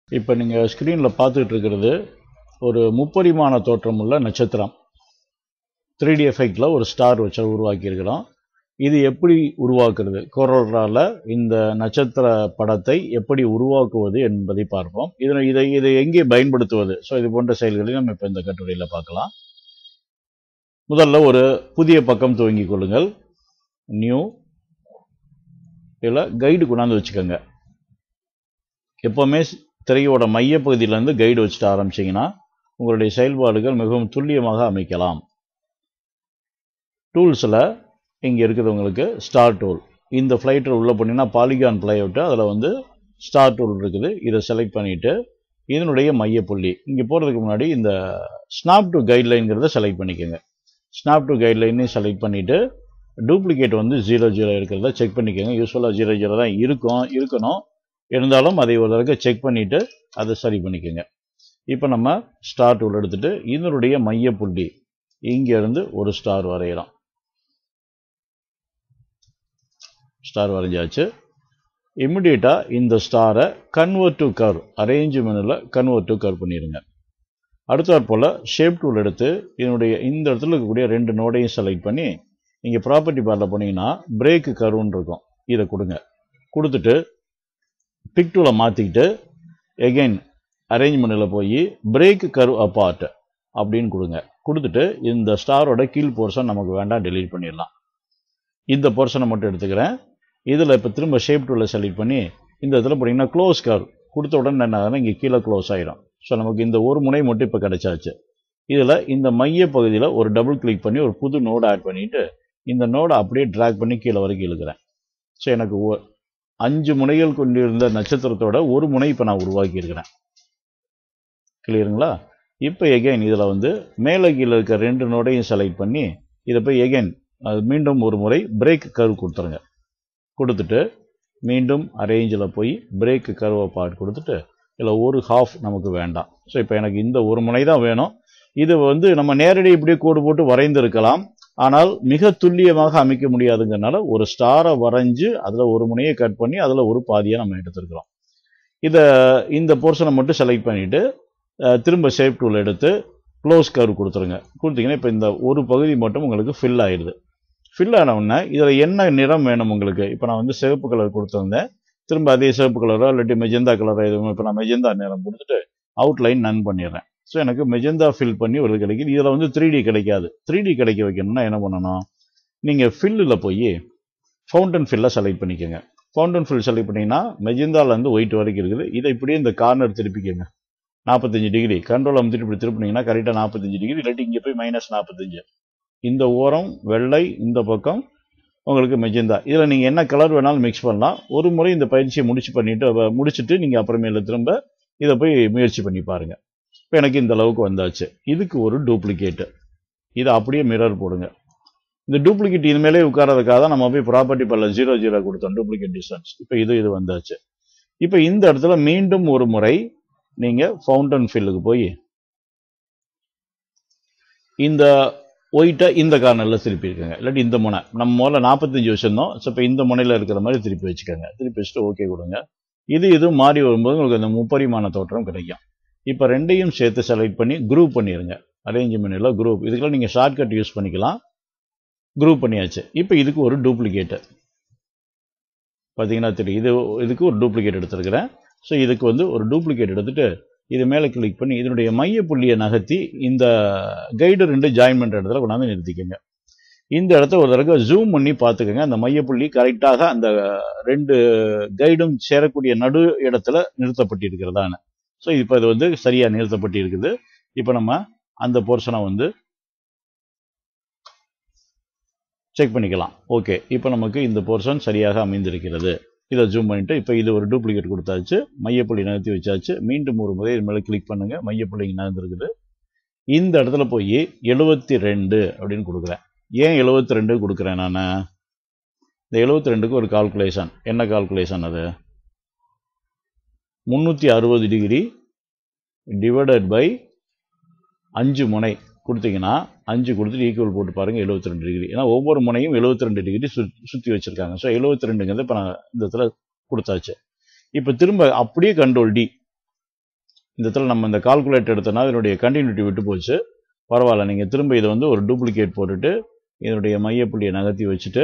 இப்போ நீங்கள் ஸ்க்ரீனில் பார்த்துட்டு இருக்கிறது ஒரு முப்பரிமாண தோற்றமுள்ள நட்சத்திரம் த்ரீ டி எஃபெக்டில் ஒரு ஸ்டார் வச்சு உருவாக்கியிருக்கிறோம் இது எப்படி உருவாக்குறது கொரோரால இந்த நட்சத்திர படத்தை எப்படி உருவாக்குவது என்பதை பார்ப்போம் இதில் இதை இதை எங்கே பயன்படுத்துவது ஸோ இது போன்ற செயல்களை நம்ம இப்போ இந்த கட்டுரையில் பார்க்கலாம் முதல்ல ஒரு புதிய பக்கம் துவங்கிக் கொள்ளுங்கள் நியூ இதில் கைடு கொண்டாந்து வச்சுக்கோங்க எப்போவுமே திரையோட மையப்பகுதியிலேருந்து கைடு வச்சுட்டு ஆரம்பிச்சிங்கன்னா உங்களுடைய செயல்பாடுகள் மிகவும் துல்லியமாக அமைக்கலாம் டூல்ஸில் இங்கே இருக்குது உங்களுக்கு ஸ்டார் டூல் இந்த ஃப்ளைட்டில் உள்ளே போனீங்கன்னா பாலிகான் ஃப்ளைஅவுட்டு அதில் வந்து ஸ்டார் டூல் இருக்குது இதை செலக்ட் பண்ணிவிட்டு இதனுடைய மையப்புள்ளி இங்கே போகிறதுக்கு முன்னாடி இந்த ஸ்னாப் டு கைட்லைன்கிறத செலக்ட் பண்ணிக்கோங்க ஸ்னாப் டு கைட்லைனையும் செலக்ட் பண்ணிவிட்டு டூப்ளிகேட் வந்து ஜீரோ ஜீரோ இருக்கிறத செக் பண்ணிக்கோங்க யூஸ்வலாக ஜீரோ ஜீரோ தான் இருக்கும் இருக்கணும் இருந்தாலும் அதை ஒரு தடவை செக் பண்ணிவிட்டு அதை சரி பண்ணிக்கோங்க இப்போ நம்ம ஸ்டார் டூல் எடுத்துகிட்டு இதனுடைய மையப்புள்ளி இங்கேருந்து ஒரு ஸ்டார் வரைகிறோம் ஸ்டார் வரைஞ்சாச்சு இமிடியேட்டாக இந்த ஸ்டாரை கன்வெர்ட் டு கர்வ் அரேஞ்ச் மெனுவில் கன்வெர்ட் டு கர்வ் பண்ணிடுங்க அடுத்தாற் போல் ஷேப் டூல் எடுத்து இதனுடைய இந்த இடத்துல இருக்கக்கூடிய ரெண்டு நோடையும் செலக்ட் பண்ணி இங்கே ப்ராப்பர்ட்டி பாரில் போனீங்கன்னா பிரேக்கு கருவுன்னு இருக்கும் இதை கொடுங்க கொடுத்துட்டு பிக் டூலை மாற்றிக்கிட்டு எகெயின் அரேஞ்ச்மெண்ட்டில் போய் பிரேக் கர்வ் அப்பார்ட் அப்படின்னு கொடுங்க கொடுத்துட்டு இந்த ஸ்டாரோட கீழ் போர்ஷன் நமக்கு வேண்டாம் டெலீட் பண்ணிடலாம் இந்த போர்ஷனை மட்டும் எடுத்துக்கிறேன் இதில் இப்போ திரும்ப ஷேப் டூலில் செலக்ட் பண்ணி இந்த இடத்துல போனீங்கன்னா க்ளோஸ் கர்வ் கொடுத்த உடனே என்ன ஆகுதுன்னா இங்கே கீழே க்ளோஸ் ஆயிரும் ஸோ நமக்கு இந்த ஒரு முனை மட்டும் இப்போ கிடைச்சாச்சு இதில் இந்த மைய பகுதியில் ஒரு டபுள் கிளிக் பண்ணி ஒரு புது நோடு ஆட் பண்ணிவிட்டு இந்த நோடை அப்படியே ட்ராக் பண்ணி கீழே வரைக்கும் இழுக்கிறேன் ஸோ எனக்கு ஒ- அஞ்சு முனைகள் கொண்டிருந்த நட்சத்திரத்தோட ஒரு முனை இப்போ நான் உருவாக்கி இருக்கிறேன் கிளியருங்களா இப்போ எகைன் இதில் வந்து மேலே கீழே இருக்க ரெண்டு நோடையும் செலக்ட் பண்ணி இதை போய் எகைன் அது மீண்டும் ஒரு முறை பிரேக் கர்வ் கொடுத்துருங்க கொடுத்துட்டு மீண்டும் அரேஞ்சில் போய் பிரேக் கர்வை பார்ட் கொடுத்துட்டு இதில் ஒரு ஹாஃப் நமக்கு வேண்டாம் ஸோ இப்போ எனக்கு இந்த ஒரு முனை தான் வேணும் இது வந்து நம்ம நேரடி இப்படியே கோடு போட்டு வரைந்திருக்கலாம் ஆனால் மிக துல்லியமாக அமைக்க முடியாதுங்கிறனால ஒரு ஸ்டாரை வரைஞ்சு அதில் ஒரு முனையை கட் பண்ணி அதில் ஒரு பாதியை நம்ம எடுத்துருக்கிறோம் இதை இந்த போர்ஷனை மட்டும் செலக்ட் பண்ணிவிட்டு திரும்ப ஷேப் டூல் எடுத்து க்ளோஸ் கர்வ் கொடுத்துருங்க கொடுத்தீங்கன்னா இப்போ இந்த ஒரு பகுதி மட்டும் உங்களுக்கு ஃபில் ஆயிடுது ஃபில் ஆன உடனே இதில் என்ன நிறம் வேணும் உங்களுக்கு இப்போ நான் வந்து சிவப்பு கலர் கொடுத்துருந்தேன் திரும்ப அதே சிவப்பு கலரோ இல்லாட்டி மெஜந்தா கலரோ எதுவும் இப்போ நான் மெஜந்தா நிறம் கொடுத்துட்டு அவுட்லைன் நன் பண்ணிடுறேன் ஸோ எனக்கு மெஜந்தா ஃபில் பண்ணி ஒரு கிடைக்குது இதில் வந்து த்ரீ டி கிடைக்காது த்ரீ டி கிடைக்க வைக்கணும்னா என்ன பண்ணணும் நீங்கள் ஃபில்லில் போய் ஃபவுண்டன் ஃபில்லை செலக்ட் பண்ணிக்கோங்க ஃபவுண்டன் ஃபில் செலக்ட் பண்ணிங்கன்னா மெஜந்தாலேருந்து ஒயிட் வரைக்கும் இருக்குது இதை இப்படியே இந்த கார்னர் திருப்பிக்கோங்க நாற்பத்தஞ்சு டிகிரி கண்ட்ரோல் அமுத்திட்டு இப்படி திருப்பினீங்கன்னா கரெக்டாக நாற்பத்தஞ்சு டிகிரி இல்லாட்டி இங்கே போய் மைனஸ் நாற்பத்தஞ்சு இந்த ஓரம் வெள்ளை இந்த பக்கம் உங்களுக்கு மெஜந்தா இதில் நீங்கள் என்ன கலர் வேணாலும் மிக்ஸ் பண்ணலாம் ஒரு முறை இந்த பயிற்சியை முடிச்சு பண்ணிட்டு அஹ், முடிச்சுட்டு நீங்கள் அப்புறமேல திரும்ப இதை போய் முயற்சி பண்ணி பாருங்க இப்போ எனக்கு இந்த அளவுக்கு வந்தாச்சு இதுக்கு ஒரு டூப்ளிகேட்டு இதை அப்படியே மிரர் போடுங்க இந்த டூப்ளிகேட் இது மேலே உட்காரதுக்காக தான் நம்ம போய் ப்ராப்பர்ட்டி பல்ல ஜீரோ ஜீரோ கொடுத்தோம் டூப்ளிகேட் டிஸ்டன்ஸ் இப்போ இது இது வந்தாச்சு இப்போ இந்த இடத்துல மீண்டும் ஒரு முறை நீங்கள் ஃபவுண்டன் ஃபில்லுக்கு போய் இந்த ஒயிட்டை இந்த கார்னரில் திருப்பி இருக்கங்க இல்லாட்டி இந்த முனை நம்ம முதல்ல நாற்பத்தஞ்சு வச்சிருந்தோம் ஸோ இப்போ இந்த முனையில் இருக்கிற மாதிரி திருப்பி வச்சுக்கோங்க திருப்பி வச்சுட்டு ஓகே கொடுங்க இது இது மாறி வரும்போது உங்களுக்கு அந்த முப்பரிமாண தோற்றம் கிடைக்கும் இப்போ ரெண்டையும் சேர்த்து செலக்ட் பண்ணி குரூப் பண்ணிடுங்க அரேஞ்ச் மெனுவில் குரூப் இதுக்கெல்லாம் நீங்கள் ஷார்ட்கட் யூஸ் பண்ணிக்கலாம் குரூப் பண்ணியாச்சு இப்போ இதுக்கு ஒரு டூப்ளிகேட்டு பார்த்தீங்கன்னா தெரியும் இது இதுக்கு ஒரு டூப்ளிகேட் எடுத்துருக்கிறேன் ஸோ இதுக்கு வந்து ஒரு டூப்ளிகேட் எடுத்துட்டு இது மேலே கிளிக் பண்ணி இதனுடைய மைய புள்ளியை நகர்த்தி இந்த கைடு ரெண்டு ஜாயின் பண்ணுற இடத்துல கொண்டாந்து நிறுத்திக்கோங்க இந்த இடத்த ஒரு தடவை ஜூம் பண்ணி பார்த்துக்கோங்க அந்த மையப்புள்ளி கரெக்டாக அந்த ரெண்டு கைடும் சேரக்கூடிய நடு இடத்துல நிறுத்தப்பட்டிருக்கிறதான்னு ஸோ இப்போ இது வந்து சரியாக நிறுத்தப்பட்டு இருக்குது இப்போ நம்ம அந்த போர்ஷனை வந்து செக் பண்ணிக்கலாம் ஓகே இப்போ நமக்கு இந்த போர்ஷன் சரியாக அமைந்திருக்கிறது இதை ஜூம் பண்ணிட்டு இப்போ இது ஒரு டூப்ளிகேட் கொடுத்தாச்சு மையப்புள்ளி நகர்த்தி வச்சாச்சு மீண்டும் ஒரு முறை இது மேலே கிளிக் பண்ணுங்க மையப்புள்ளி நகர்ந்துருக்குது இந்த இடத்துல போய் எழுபத்தி ரெண்டு அப்படின்னு கொடுக்குறேன் ஏன் எழுபத்தி ரெண்டு கொடுக்குறேன் நான் இந்த எழுபத்தி ரெண்டுக்கு ஒரு கால்குலேஷன் என்ன கால்குலேஷன் அது முந்நூற்றி அறுபது டிகிரி டிவைடட் பை அஞ்சு முனை கொடுத்தீங்கன்னா அஞ்சு கொடுத்துட்டு ஈக்குவல் போட்டு பாருங்கள் எழுபத்தி ரெண்டு டிகிரி ஏன்னா ஒவ்வொரு முனையும் எழுபத்தி ரெண்டு டிகிரி சு சுற்றி வச்சுருக்காங்க ஸோ எழுபத்தி ரெண்டுங்கிறது இப்போ நான் இந்த இடத்துல கொடுத்தாச்சு இப்போ திரும்ப அப்படியே கண்ட்ரோல் டி இந்த இடத்துல நம்ம இந்த கால்குலேட் எடுத்தோன்னா இதனுடைய கண்டினியூட்டி விட்டு போச்சு பரவாயில்ல நீங்கள் திரும்ப இதை வந்து ஒரு டூப்ளிகேட் போட்டுட்டு இதனுடைய மையப்புள்ளியை நகர்த்தி வச்சுட்டு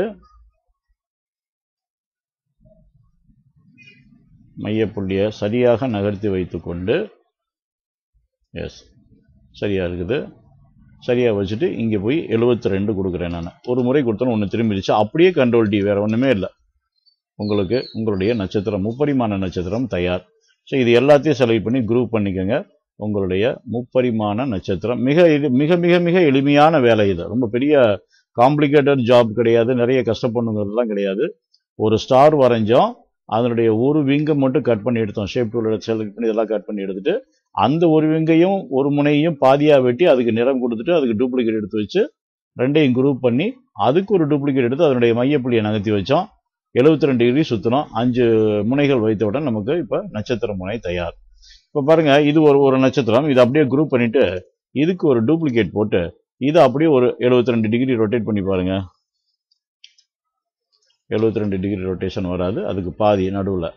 மையப்புள்ளியை சரியாக நகர்த்தி வைத்துக்கொண்டு எஸ் சரியாக இருக்குது சரியாக வச்சுட்டு இங்கே போய் எழுபத்தி ரெண்டு கொடுக்குறேன் நான் ஒரு முறை கொடுத்தோன்னு ஒன்று திரும்பிடுச்சு அப்படியே கண்ட்ரோல் டி வேறு ஒன்றுமே இல்லை உங்களுக்கு உங்களுடைய நட்சத்திரம் முப்பரிமாண நட்சத்திரம் தயார் ஸோ இது எல்லாத்தையும் செலக்ட் பண்ணி குரூப் பண்ணிக்கோங்க உங்களுடைய முப்பரிமாண நட்சத்திரம் மிக எளி- மிக மிக மிக எளிமையான வேலை இது ரொம்ப பெரிய காம்ப்ளிகேட்டட் ஜாப் கிடையாது நிறைய கஷ்டப்படணுங்கிறதுலாம் கிடையாது ஒரு ஸ்டார் வரைஞ்சோம் அதனுடைய ஒரு விங்கை மட்டும் கட் பண்ணி எடுத்தோம் ஷேப் டூலில் செலக்ட் பண்ணி இதெல்லாம் கட் பண்ணி எடுத்துட்டு அந்த ஒரு விங்கையும் ஒரு முனையையும் பாதியாக வெட்டி அதுக்கு நிறம் கொடுத்துட்டு அதுக்கு டூப்ளிகேட் எடுத்து வச்சு ரெண்டையும் குரூப் பண்ணி அதுக்கு ஒரு டூப்ளிகேட் எடுத்து அதனுடைய மையப்புள்ளியை நகர்த்தி வச்சோம் 72 ரெண்டு டிகிரி சுற்றினோம் அஞ்சு முனைகள் வைத்தவுடன் நமக்கு இப்போ நட்சத்திர முனை தயார் இப்போ பாருங்க இது ஒரு ஒரு நட்சத்திரம் இதை அப்படியே குரூப் பண்ணிட்டு இதுக்கு ஒரு டூப்ளிகேட் போட்டு இதை அப்படியே ஒரு 72 ரெண்டு டிகிரி ரொட்டேட் பண்ணி பாருங்க 72 ரெண்டு டிகிரி ரொட்டேஷன் வராது அதுக்கு பாதி நடுவில்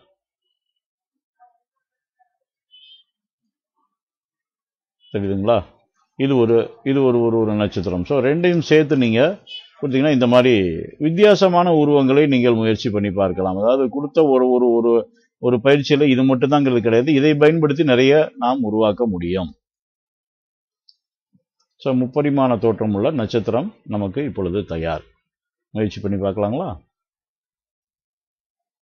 தெரியுதுங்களா இது ஒரு இது ஒரு ஒரு ஒரு நட்சத்திரம் ஸோ ரெண்டையும் சேர்த்து நீங்கள் கொடுத்தீங்கன்னா இந்த மாதிரி வித்தியாசமான உருவங்களை நீங்கள் முயற்சி பண்ணி பார்க்கலாம் அதாவது கொடுத்த ஒரு ஒரு ஒரு ஒரு பயிற்சியில் இது மட்டும்தாங்கிறது கிடையாது இதை பயன்படுத்தி நிறைய நாம் உருவாக்க முடியும் ஸோ முப்பரிமாண தோற்றம் உள்ள நட்சத்திரம் நமக்கு இப்பொழுது தயார் முயற்சி பண்ணி பார்க்கலாங்களா